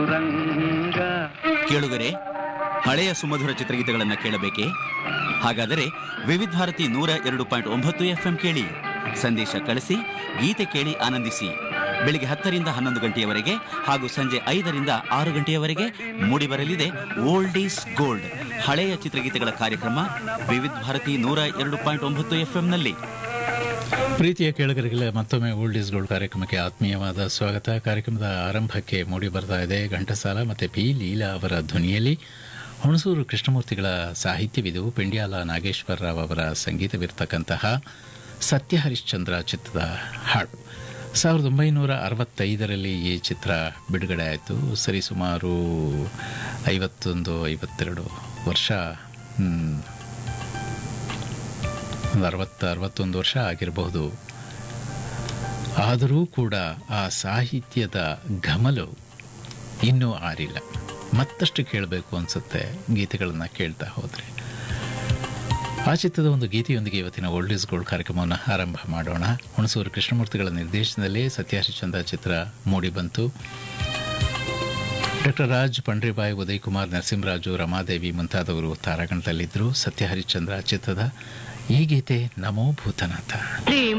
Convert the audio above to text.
ರಂಗ ಕೇಳುಗರೆ ಹಳೆಯ ಸುಮಧುರ ಚಿತ್ರಗೀತೆಗಳನ್ನು ಕೇಳಬೇಕೆ ಹಾಗಾದರೆ ವಿವಿಧ ಭಾರತಿ ನೂರ ಎರಡು ಪಾಯಿಂಟ್ ಒಂಬತ್ತು ಎಫ್ಎಂ ಕೇಳಿ ಸಂದೇಶ ಕಳಿಸಿ ಗೀತೆ ಕೇಳಿ ಆನಂದಿಸಿ ಬೆಳಿಗ್ಗೆ ಹತ್ತರಿಂದ ಹನ್ನೊಂದು ಗಂಟೆಯವರೆಗೆ ಹಾಗೂ ಸಂಜೆ ಐದರಿಂದ ಆರು ಗಂಟೆಯವರೆಗೆ ಮೂಡಿಬರಲಿದೆ ಓಲ್ಡ್ ಈಸ್ ಗೋಲ್ಡ್ ಹಳೆಯ ಚಿತ್ರಗೀತೆಗಳ ಕಾರ್ಯಕ್ರಮ ವಿವಿಧ ಭಾರತಿ ನೂರ ಎರಡು ಪಾಯಿಂಟ್ ಒಂಬತ್ತು ಎಫ್ಎಂನಲ್ಲಿ ಪ್ರೀತಿಯ ಕೇಳುಗರಿಗೆ ಮತ್ತೊಮ್ಮೆ ಓಲ್ಡ್ ಈಸ್ ಗೋಲ್ಡ್ ಕಾರ್ಯಕ್ರಮಕ್ಕೆ ಆತ್ಮೀಯವಾದ ಸ್ವಾಗತ ಕಾರ್ಯಕ್ರಮದ ಆರಂಭಕ್ಕೆ ಮೂಡಿ ಬರ್ತಾ ಇದೆ ಘಂಟಸಾಲ ಮತ್ತು ಪಿ ಲೀಲಾ ಅವರ ಧ್ವನಿಯಲ್ಲಿ ಹುಣಸೂರು ಕೃಷ್ಣಮೂರ್ತಿಗಳ ಸಾಹಿತ್ಯವಿದು ಪೆಂಡ್ಯಾಲ ನಾಗೇಶ್ವರ ರಾವ್ ಅವರ ಸಂಗೀತವಿರ್ತಕ್ಕಂತಹ ಸತ್ಯ ಹರಿಶ್ಚಂದ್ರ ಚಿತ್ರದ ಹಾಡು ಸಾವಿರದ ಒಂಬೈನೂರ ಅರವತ್ತೈದರಲ್ಲಿ ಈ ಚಿತ್ರ ಬಿಡುಗಡೆ ಆಯಿತು ಸರಿಸುಮಾರು ಐವತ್ತೊಂದು ಐವತ್ತೆರಡು ವರ್ಷ ಹ್ಮ್, ಒಂದು ಅರವತ್ತು ಅರವತ್ತೊಂದು ವರ್ಷ ಆಗಿರಬಹುದು ಆದರೂ ಕೂಡ ಆ ಸಾಹಿತ್ಯದ ಘಮಲು ಇನ್ನೂ ಆರಿಲ್ಲ ಮತ್ತಷ್ಟು ಕೇಳಬೇಕು ಅನಿಸುತ್ತೆ ಗೀತೆಗಳನ್ನು ಕೇಳ್ತಾ ಹೋದರೆ ಆ ಚಿತ್ರದ ಒಂದು ಗೀತೆಯೊಂದಿಗೆ ಇವತ್ತಿನ ಓಲ್ಡ್ ಈಸ್ ಗೋಲ್ಡ್ ಕಾರ್ಯಕ್ರಮವನ್ನು ಆರಂಭ ಮಾಡೋಣ ಹುಣಸೂರು ಕೃಷ್ಣಮೂರ್ತಿಗಳ ನಿರ್ದೇಶನದಲ್ಲಿ ಸತ್ಯಹರಿಶ್ಚಂದ್ರ ಚಿತ್ರ ಮೂಡಿಬಂತು ಡಾಕ್ಟರ್ ರಾಜ್ ಪಂಡ್ರಿಬಾಯ್ ಉದಯ್ ಕುಮಾರ್ ನರಸಿಂಹರಾಜು ರಮಾದೇವಿ ಮುಂತಾದವರು ತಾರಾಗಣದಲ್ಲಿದ್ದರು ಸತ್ಯ ಹರಿಶ್ಚಂದ್ರ ಚಿತ್ರದ ಈ ಗೀತೆ ನಮೋ ಭೂತನಾಥ ಶ್ರೀ